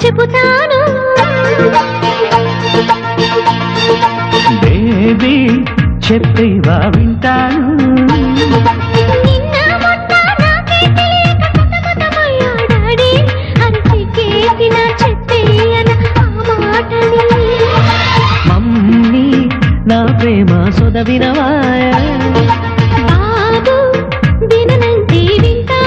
చెబుతాను బేబీ చెప్పేవా వింటాను నిన్న మొన్న నాకే తెలియక సతమతమయ్యా డాడీ అరచికేసిన చెప్పేయన ఆ మాటని మమ్మీ నా ప్రేమ సొదవినవాయ బాబు విననంటే వింటా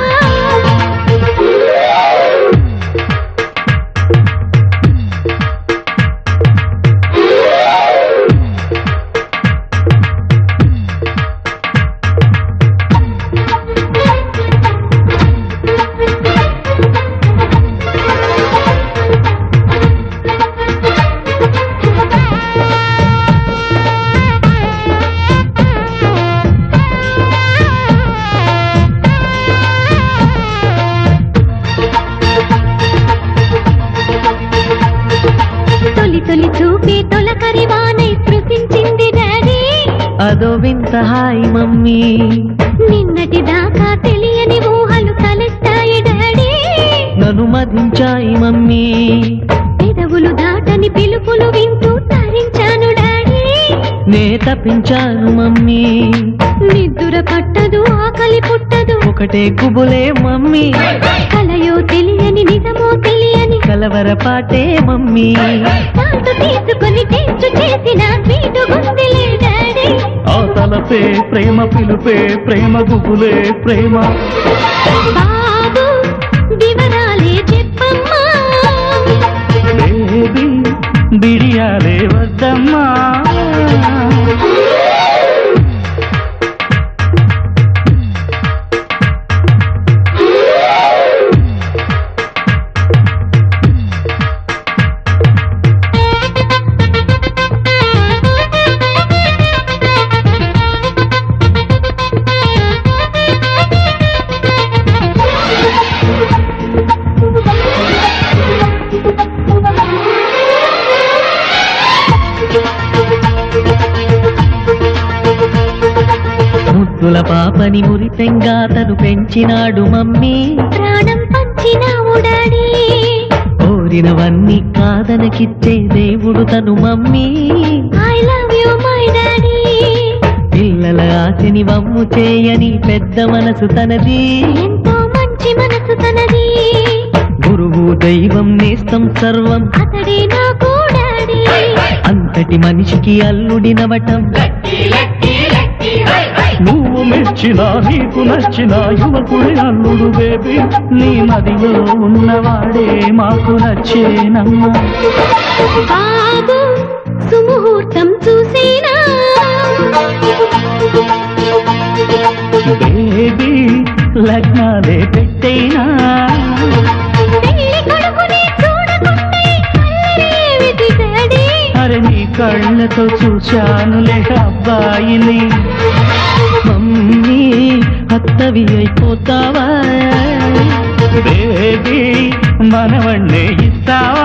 తొలి తొలి చూపే తొలకరి వానై స్పృశించింది డాడీ అదో వింత హాయ్ మమ్మీ నిన్నటి దాకా తెలియని ఊహలు తలెత్తాయి డాడీ నన్ను మధించాయి మమ్మీ పెదవులు దాటని పిలుపులు వింటూ తరించాను డాడీ నే తప్పించాను మమ్మీ నిద్దుర పట్టదు ఆకలి పుట్టదు ఒకటే కుబులే మమ్మీ కలయో తెలియని నిజమో తెలియని కలవర పాటే మమ్మీ తాటు తీసుకొని టేస్ట్ చేసిన స్వీటు గుందిలే డాడీ ఆ తలపే ప్రేమ పిలుపే ప్రేమ గుబులే ప్రేమ బాబు వివరాలే చెప్పమ్మా బేబీ బిడియాలే వద్దమ్మా ముద్దుల పాపని మురిపెంగా తను పెంచినాడు మమ్మీ ప్రాణం పంచినావు డాడీ కోరినవన్నీ కాదనకిచ్చే దేవుడు తను mummy I love you my daddy పిల్లల ఆశని వమ్ము చేయని పెద్ద మనసు తనది ఎంతో మంచి మనసు తనది గురువు దైవం నేస్తం సర్వం అతడే నాకు డాడీ అంతటి మనిషికి అల్లుడినవటం నువ్వు మెచ్చిన నీకు నచ్చిన యువకుడి అల్లుడు బేబీ నీ మదిలో ఉన్నవాడే మాకు నచ్చేనమ్మా బాబు సుముహూర్తం చూసేనా బేబీ లగ్నాలే పెట్టైనా పెళ్లి కొడుకుని చూడకుంటే కళ్ళేమిటి డాడీ అరే నీ కళ్ళతో చూశానులే అబ్బాయిని మమ్మీ అత్తవి అయిపోతావా బేబీ మనవణ్ణే ఇస్తావా